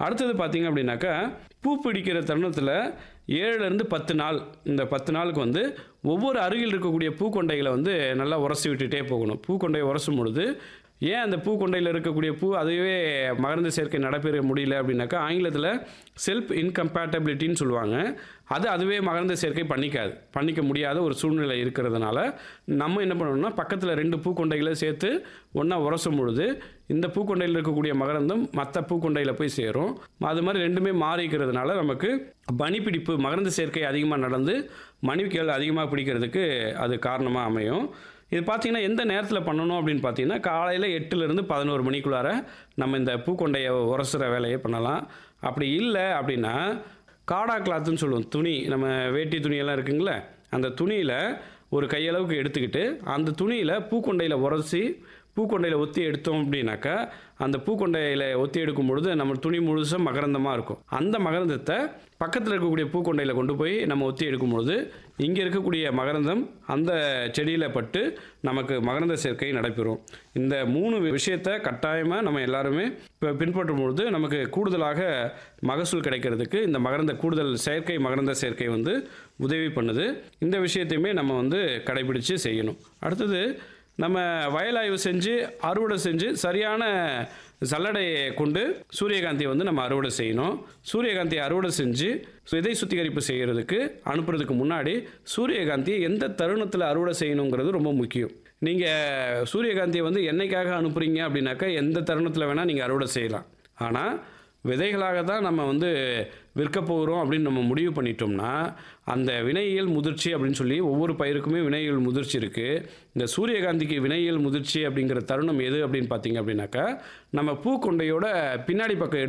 அடுத்தது பார்த்தீங்க அப்படின்னாக்கா பூ பிடிக்கிற தருணத்தில் ஏழுலேருந்து பத்து நாள் இந்த பத்து நாளுக்கு வந்து ஒவ்வொரு அருகில் இருக்கக்கூடிய பூக்கொண்டைகளை வந்து நல்லா உரசி விட்டுட்டே போகணும் பூக்கொண்டையை உரசும் பொழுது ஏன் அந்த பூக்கொண்டையில் இருக்கக்கூடிய பூ அதுவே மகரந்த சேர்க்கை நடைபெற முடியல அப்படின்னாக்கா ஆங்கிலத்தில் செல்ஃப் இன்கம்பேட்டபிலிட்டின்னு சொல்லுவாங்க அது அதுவே மகரந்த சேர்க்கை பண்ணிக்காது பண்ணிக்க முடியாத ஒரு சூழ்நிலை இருக்கிறதுனால நம்ம என்ன பண்ணணும்னா பக்கத்தில் ரெண்டு பூக்கொண்டைகளை சேர்த்து ஒன்றா உரசும் பொழுது இந்த பூக்கொண்டையில் இருக்கக்கூடிய மகரந்தம் மற்ற பூக்கொண்டையில் போய் சேரும் அது மாதிரி ரெண்டுமே மாறிக்கிறதுனால நமக்கு பனிப்பிடிப்பு மகரந்த சேர்க்கை அதிகமாக நடந்து மணிவுகள் அதிகமாக பிடிக்கிறதுக்கு அது காரணமாக அமையும் இது பார்த்தீங்கன்னா எந்த நேரத்தில் பண்ணணும் அப்படின்னு பார்த்தீங்கன்னா காலையில் எட்டுலேருந்து பதினோரு மணிக்குள்ளார நம்ம இந்த பூக்கொண்டையை உரசுற வேலையை பண்ணலாம் அப்படி இல்லை அப்படின்னா காடா கிளாத்துன்னு சொல்லுவோம் துணி நம்ம வேட்டி துணியெல்லாம் இருக்குங்களே அந்த துணியில் ஒரு கையளவுக்கு எடுத்துக்கிட்டு அந்த துணியில் பூக்கொண்டையில் உரசி பூக்கொண்டையில் ஒத்தி எடுத்தோம் அப்படின்னாக்கா அந்த பூக்கொண்டையில் ஒத்தி எடுக்கும் பொழுது நம்ம துணி முழுசாக மகரந்தமாக இருக்கும் அந்த மகரந்தத்தை பக்கத்தில் இருக்கக்கூடிய பூக்கொண்டையில் கொண்டு போய் நம்ம ஒத்தி எடுக்கும் பொழுது இங்கே இருக்கக்கூடிய மகரந்தம் அந்த செடியில் பட்டு நமக்கு மகரந்த சேர்க்கை நடைபெறும் இந்த மூணு விஷயத்தை கட்டாயமாக நம்ம எல்லாருமே இப்போ பின்பற்றும் பொழுது நமக்கு கூடுதலாக மகசூல் கிடைக்கிறதுக்கு இந்த மகரந்த கூடுதல் செயற்கை மகரந்த சேர்க்கை வந்து உதவி பண்ணுது இந்த விஷயத்தையுமே நம்ம வந்து கடைபிடிச்சு செய்யணும் அடுத்தது நம்ம வயலாய்வு செஞ்சு அறுவடை செஞ்சு சரியான சல்லடையை கொண்டு சூரியகாந்தியை வந்து நம்ம அறுவடை செய்யணும் சூரியகாந்தியை அறுவடை செஞ்சு விதை சுத்திகரிப்பு செய்கிறதுக்கு அனுப்புறதுக்கு முன்னாடி சூரியகாந்தியை எந்த தருணத்தில் அறுவடை செய்யணுங்கிறது ரொம்ப முக்கியம் நீங்கள் சூரியகாந்தியை வந்து என்னைக்காக அனுப்புகிறீங்க அப்படின்னாக்கா எந்த தருணத்தில் வேணால் நீங்கள் அறுவடை செய்யலாம் ஆனால் விதைகளாக தான் நம்ம வந்து விற்க போகிறோம் அப்படின்னு நம்ம முடிவு பண்ணிட்டோம்னா அந்த வினையியல் முதிர்ச்சி அப்படின்னு சொல்லி ஒவ்வொரு பயிருக்குமே வினையியல் முதிர்ச்சி இருக்குது இந்த சூரியகாந்திக்கு வினையியல் முதிர்ச்சி அப்படிங்கிற தருணம் எது அப்படின்னு பார்த்தீங்க அப்படின்னாக்கா நம்ம பூக்கொண்டையோட பின்னாடி பக்கம்